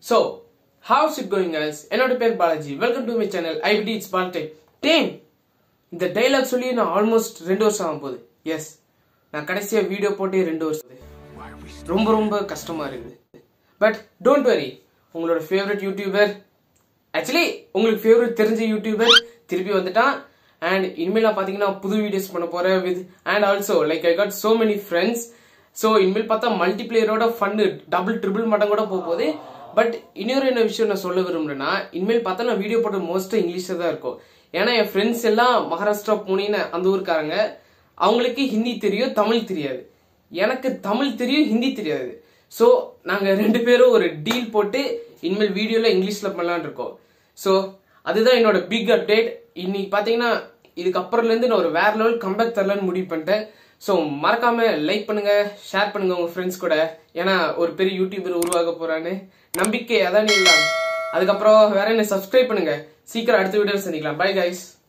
So how's it going guys என்னோட பேர் Balaji welcome to my channel ID it's பால்டெக் damn இந்த டைலாக் சொல்லி நான் ஆல்மோஸ்ட் ரெண்டு வருஷம் ஆகும் போகுது எஸ் நான் கடைசியா வீடியோ போட்டு ரெண்டு வருஷம் ஆகுது. ரொம்ப ரொம்ப கஷ்டமா இருக்குது பட் டோன்ட் வரி உங்களோட ஃபேவரட் யூடியூபர் ஆக்சுவலி உங்களுக்கு ஃபேவரட் தெரிஞ்ச யூடியூபர் திருப்பி வந்துட்டான் அண்ட் இனிமேல் நான் பார்த்தீங்கன்னா புது வீடியோஸ் பண்ண போறேன் with and also like I got so many friends so இனிமேல் பார்த்தா மல்டிப்ளேயரோட ஃபன்னு டபுள் ட்ரிபிள் மட்டம் கூட போக போகுது பட் இன்னொரு என்ன விஷயம் நான் சொல்ல விரும்புறேன்னா இனிமேல் பார்த்தா நான் வீடியோ போட்ட மோஸ்ட்டாக இங்கிலீஷில் தான் இருக்கும் ஏன்னா என் ஃப்ரெண்ட்ஸ் எல்லாம் மகாராஷ்டிரா புனேன்னு அந்த ஊருக்காரங்க அவங்களுக்கு ஹிந்தி தெரியும் தமிழ் தெரியாது எனக்கு தமிழ் தெரியும் ஹிந்தி தெரியாது ஸோ நாங்கள் ரெண்டு பேரும் ஒரு டீல் போட்டு இனிமேல் வீடியோவில் இங்கிலீஷில் பண்ணலான்னு இருக்கோம் ஸோ அதுதான் என்னோட பிக் அப்டேட் இன்னைக்கு பார்த்தீங்கன்னா இதுக்கப்புறம்லேருந்து நான் ஒரு வேற லெவல் கம்பேக் தரலான்னு முடிவு பண்ணிட்டேன் ஸோ மறக்காம லைக் பண்ணுங்க ஷேர் பண்ணுங்க உங்க ஃப்ரெண்ட்ஸ் கூட ஏன்னா ஒரு பெரிய யூடியூபர் உருவாக போறான்னு நம்பிக்கை அதான் இல்லை அதுக்கப்புறம் வேற என்ன சப்ஸ்கிரைப் பண்ணுங்க சீக்கிரம் அடுத்த வீடியோ சந்திக்கலாம் பை கைஸ்